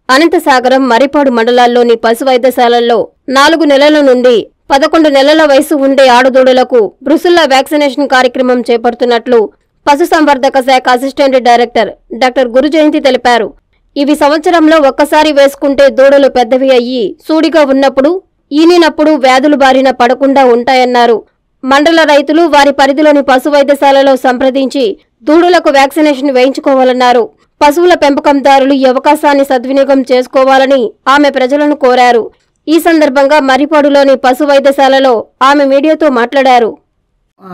అనంతసాగరం మరిపాడు మండలాల్లోని పశు వైద్యశాలల్లో నాలుగు నెలల నుండి పదకొండు నెలల వయసు ఉండే ఆడదూడలకు బ్రుసుల్లా వ్యాక్సినేషన్ కార్యక్రమం చేపడుతున్నట్లు పశుసంవర్ధక శాఖ అసిస్టెంట్ డైరెక్టర్ డాక్టర్ గురుజయంతి తెలిపారు ఇవి సంవత్సరంలో ఒక్కసారి వేసుకుంటే దూడలు పెద్దవి అయ్యి సూడిగా ఉన్నప్పుడు ఈనినప్పుడు వ్యాధులు బారిన పడకుండా ఉంటాయన్నారు మండల రైతులు వారి పరిధిలోని పశు వైద్యశాలలో సంప్రదించి దూడలకు వ్యాక్సినేషన్ వేయించుకోవాలన్నారు పశువుల పెంపకందారులు ఈ అవకాశాన్ని సద్వినియోగం చేసుకోవాలని ఆమె ప్రజలను కోరారు ఈ సందర్భంగా మరిపాడులోని పశు వైద్యశాలలో ఆమె మీడియాతో మాట్లాడారు ఆ,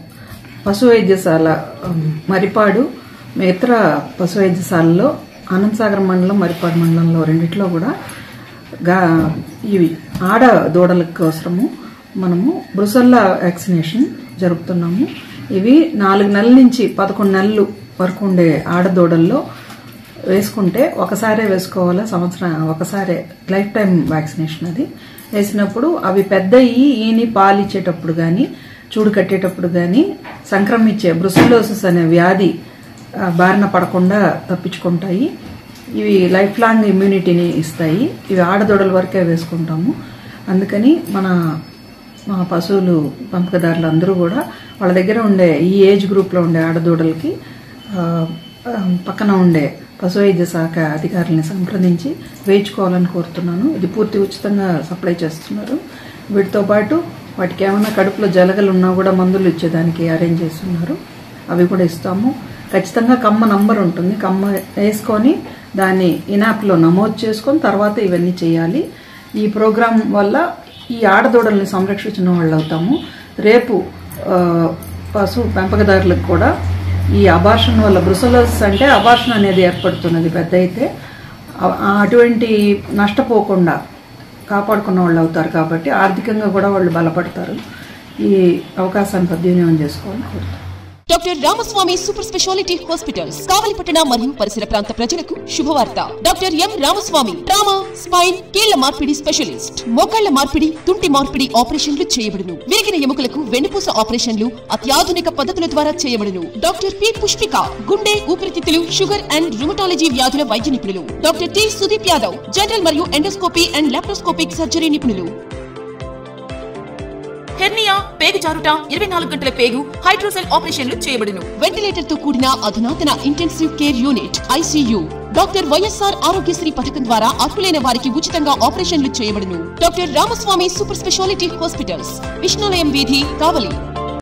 పశు వైద్యశాల ఉమ్, మరిపాడు మిత్ర పశు వైద్యశాలలో ఆనందసాగర్ మండలం మరిపాడు మండలంలో రెండిట్లో కూడా గా ఇవి ఆడ దూడల కోసము మనము బ్రుసల్లా వ్యాక్సినేషన్ జరుపుతున్నాము ఇవి నాలుగు నెలల నుంచి పదకొండు నెలలు వరకు ఉండే ఆడ దూడల్లో వేసుకుంటే ఒకసారే వేసుకోవాలా సంవత్సరం ఒకసారే లైఫ్ టైం వ్యాక్సినేషన్ అది వేసినప్పుడు అవి పెద్ద అయ్యి ఈని పాలు ఇచ్చేటప్పుడు కానీ చూడు కట్టేటప్పుడు కానీ సంక్రమించే బ్రుసిలోసిస్ అనే వ్యాధి ఆ, బారిన పడకుండా తప్పించుకుంటాయి ఇవి లైఫ్ లాంగ్ ఇమ్యూనిటీని ఇస్తాయి ఇవి ఆడదూడల వరకే వేసుకుంటాము అందుకని మన మా పశువులు పెంపకదారులు అందరూ కూడా వాళ్ళ దగ్గర ఉండే ఈ ఏజ్ గ్రూప్లో ఉండే ఆడదూడలకి ఆ, ఆ, పక్కన ఉండే పశు వైద్య శాఖ అధికారులని సంప్రదించి వేయించుకోవాలని కోరుతున్నాను ఇది పూర్తి ఉచితంగా సప్లై చేస్తున్నారు వీటితో పాటు వాటికి ఏమైనా కడుపులో జలగలు ఉన్నా కూడా మందులు ఇచ్చేదానికి అరేంజ్ చేస్తున్నారు అవి కూడా ఇస్తాము ఖచ్చితంగా కమ్మ నంబర్ ఉంటుంది కమ్మ వేసుకొని దాన్ని ఇనాప్లో నమోదు చేసుకొని తర్వాత ఇవన్నీ చేయాలి ఈ ప్రోగ్రాం వల్ల ఈ ఆడదూడల్ని సంరక్షించిన వాళ్ళు అవుతాము రేపు ఆ, పశు పెంపకదారులకు కూడా ఈ అబార్షన్ వల్ల బ్రుసలోస్ అంటే అబార్షన్ అనేది ఏర్పడుతున్నది పెద్ద అయితే ఆ- అటువంటి నష్టపోకుండా కాపాడుకున్న వాళ్ళు అవుతారు కాబట్టి ఆర్థికంగా కూడా వాళ్ళు బలపడతారు ఈ అవకాశాన్ని సద్వినియోగం చేసుకోవాలని కోరుతున్నాను doctor Ramaswamy super speciality hospitals కావలిపట్టణ మరియు పరిసర ప్రాంత ప్రజలకు శుభవార్త doctor M Ramaswamy trauma spine కీళ్ల మార్పిడి స్పెషలిస్ట్ మోకాళ్ల మార్పిడి తుంటి మార్పిడి ఆపరేషన్లు చేయబడును విరిగిన ఎముకలకు వెన్నుపూస ఆపరేషన్లు అత్యాధునిక పద్ధతుల ద్వారా చేయబడును డాక్టర్ పి పుష్పిక గుండె ఊపిరితిత్తులు షుగర్ అండ్ రుమటాలజీ వ్యాధుల వైద్య నిపుణులు doctor T Sudeep Yadav general మరియు ఎండోస్కోపీ అండ్ లాప్రోస్కోపిక్ సర్జరీ నిపుణులు హెర్నియా పేగు జారుట ఇరవై నాలుగు గంటల పేగు హైడ్రోసెల్ ఆపరేషన్లు చేయబడును వెంటిలేటర్ తో కూడిన అధునాతన intensive care unit ICU doctor YSR Aarogyasri పథకం ద్వారా అర్హులైన వారికి ఉచితంగా ఆపరేషన్లు చేయబడును doctor Ramaswamy super speciality hospitals Vishnulayam వీధి కావలి